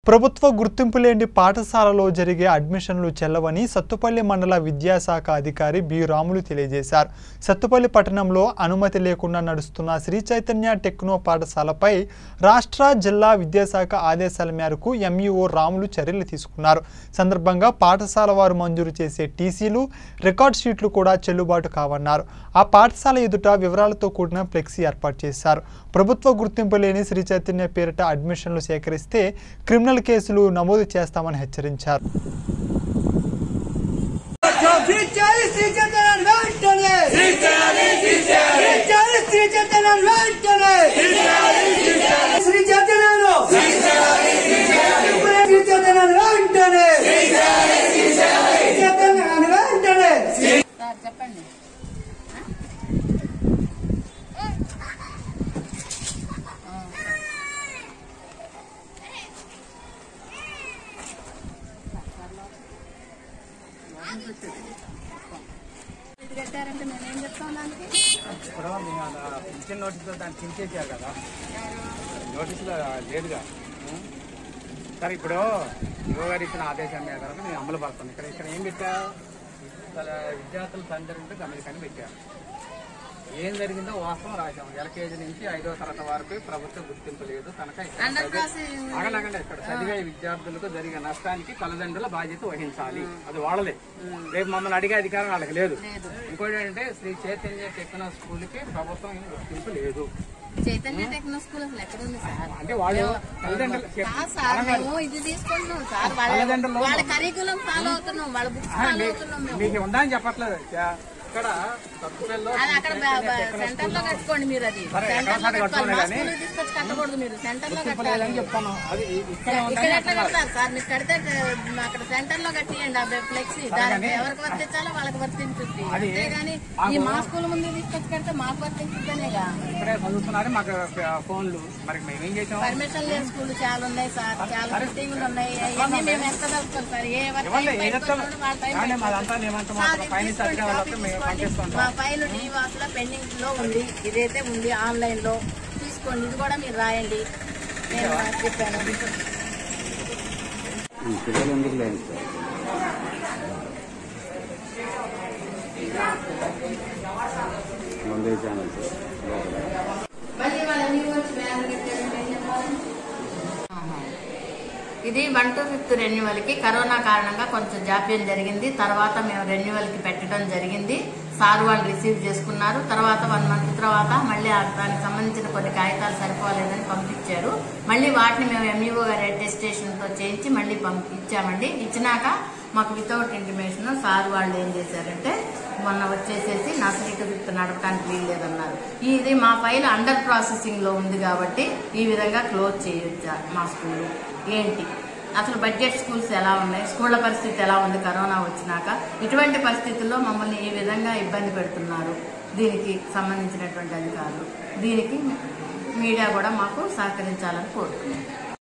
ప్రభుత్వ గుర్తింపు లేని పాఠశాలలో జరిగే అడ్మిషన్లు చెల్లవని సత్తుపల్లి మండల విద్యాశాఖ అధికారి బి రాములు తెలియజేశారు సత్తుపల్లి పట్టణంలో అనుమతి లేకుండా నడుస్తున్న శ్రీ చైతన్య టెక్నో పాఠశాలపై రాష్ట్ర జిల్లా విద్యాశాఖ ఆదేశాల మేరకు ఎంఈఓ రాములు చర్యలు తీసుకున్నారు సందర్భంగా పాఠశాల వారు మంజూరు చేసే టీసీలు రికార్డ్ షీట్లు కూడా చెల్లుబాటు కావన్నారు ఆ పాఠశాల ఎదుట వివరాలతో కూడిన ఫ్లెక్సీ ఏర్పాటు చేశారు ప్రభుత్వ గుర్తింపు లేని శ్రీ చైతన్య పేరిట అడ్మిషన్లు సేకరిస్తే క్రిమినల్ కేసులు నమోదు చేస్తామని హెచ్చరించారు శ్రీచారి శ్రీచంద్రన్ వెంటనే శ్రీచారి శ్రీచంద్రన్ వెంటనే శ్రీ చైతన్యను శ్రీచంద్రన్ వెంటనే చైతన్యన్ వెంటనే సార్ చెప్పండి ఇది కట్టారంటే మేమేం చెప్తాం దానికి ఇప్పుడు మేము అలా పింఛన్ నోటీసులో దాన్ని చించేసారు కదా నోటీసులో లేదుగా ఉం? సరే ఇప్పుడు యువ గారు ఇచ్చిన ఆదేశం మీద కనుక నేను అమలు పడుతుంది ఇక్కడ ఇక్కడ ఏం పెట్టా అసలు విద్యార్థుల సందడి ఉంటే గమనికని పెట్టారు ఏం జరిగిందో వాస్తవం రాశాం ఎల్కేజీ నుంచి ఐదో తరగతి వరకు ప్రభుత్వ గుర్తింపు లేదు కనుక ఇక్కడ అండర్ చదివే- క్రాసింగ్ అగలగండి ఇక్కడ చదివే విద్యార్థులకు జరిగే నష్టానికి తల్లిదండ్రుల బాధ్యత వహించాలి అది వాళ్ళదే రేపు మమ్మల్ని అడిగే అధికారం వాళ్ళకి లేదు లేదు ఇంకోటి ఏంటంటే శ్రీ చైతన్య టెక్నో స్కూల్ కి ప్రభుత్వం ఏం గుర్తింపు లేదు చైతన్య టెక్నో స్కూల్ అసలు ఎక్కడ ఉంది సార్ అంటే వాళ్ళు తల్లిదండ్రులు చెప్- కాదు సార్ మేము ఇది తీసుకుంటున్నాం సార్ వాళ్ళ తల్లిదండ్రులు- వాళ్ళ కరికులం ఫాలో అవుతున్నాం వాళ్ళ బుక్స్ ఆ, ఫాలో మీ- అవుతున్నాం మేము మీకు ఉందా అని చెప్పట్లేదు చా- ఇక్కడ తక్కువలో అది అక్కడ సెంటర్ లో కట్టుకోండి మీరు అది సరే, సెంటర్ ఎక్కడ లో కట్టుకోవాలి మా కట్టుకోవాలి కానీ- స్కూల్ తీసుకొచ్చి కట్టకూడదు మీరు సెంటర్ లో గుర్తింపు కట్టాలి లేదని చెప్తాను అది ఇ- ఇక్కడ ఇక్కడ ఉందని ఎట్లా కడతారు సార్ మీరు కడితే ఆ, అక్కడ సెంటర్ లో కట్టియండి ఆ ఫ్లెక్సీ దానికి కానీ- ఎవరికి వర్తించాలో వాళ్ళకి వర్తించుద్ది అది- అంతేగాని ఈ మా స్కూల్ ముందు తీసుకొచ్చి కడితే మాకు వర్తించుద్దనేగా ఇక్కడే చదువుతున్నారు మాకు ఫ- ఫోన్లు మరి మేము ఏం చేసాం పర్మిషన్ లేని స్కూల్ చాలా ఉన్నాయి సార్ చాలా బిల్డింగ్లు ఉన్నాయి అవన్నీ మేము ఎంత చదువుతాం సార్ ఏ వర్క్ ఇవ్వండి టైం ఏదైతే పడుతుందో వాళ్ళ టైం కానీ పడుతుంది. మాదంతా మేమంతా సార్, మాత్రం ఇది పైన తీసుకోండి, అధికారులు కాపీ వస్తే మేము తీసుకోండి. పంపిస్తుంటాం మా ఫైల్ డివాస్ లో పెండింగ్ లో ఉంది ఇదైతే ఉంది ఆన్లైన్ లో తీసుకోండి ఇది కూడా మీరు రాయండి నేను చెప్పాను పిల్లలు ఎందుకు లేదు సార్ ముందే ఛానల్ సార్ లోపల మళ్ళీ వాళ్ళని వచ్చి వ్యాన్ కట్టారంటే ఏం చెప్పాలి? ఇది వన్ టు ఫిఫ్త్ రెన్యువల్ కి కరోనా కారణంగా కొంచెం జాప్యం జరిగింది తర్వాత మేము రెన్యువల్ కి పెట్టడం జరిగింది సార్ వాళ్ళు రిసీవ్ చేసుకున్నారు తర్వాత వన్ మంత్ తర్వాత మళ్ళీ ఆ దానికి సంబంధించిన కొన్ని కాగితాలు సరిపోలేదని పంపించారు మళ్ళీ వాటిని మేము ఎంఈఓ గారి అటెస్టేషన్ తో చేయించి మళ్ళీ పంపి ఇచ్చామండి ఇచ్చినాక మాకు వితౌట్ ఇంటిమేషన్ సార్ వాళ్ళు ఏం చేశారంటే మొన్న వచ్చేసేసి నర్సరీ టు ఫిఫ్త్ నడపడానికి వీలు లేదన్నారు ఇది మా ఫైల్ అండర్ ప్రాసెసింగ్ లో ఉంది కాబట్టి ఈ విధంగా క్లోజ్ చేయొచ్చా మా స్కూల్ ఏంటి అసలు బడ్జెట్ స్కూల్స్ ఎలా ఉన్నాయి స్కూళ్ళ పరిస్థితి ఎలా ఉంది కరోనా వచ్చినాక ఇటువంటి పరిస్థితుల్లో మమ్మల్ని ఈ విధంగా ఇబ్బంది పెడుతున్నారు దీనికి సంబంధించినటువంటి అధికారులు దీనికి మీడియా కూడా మాకు సహకరించాలని కోరుతున్నాం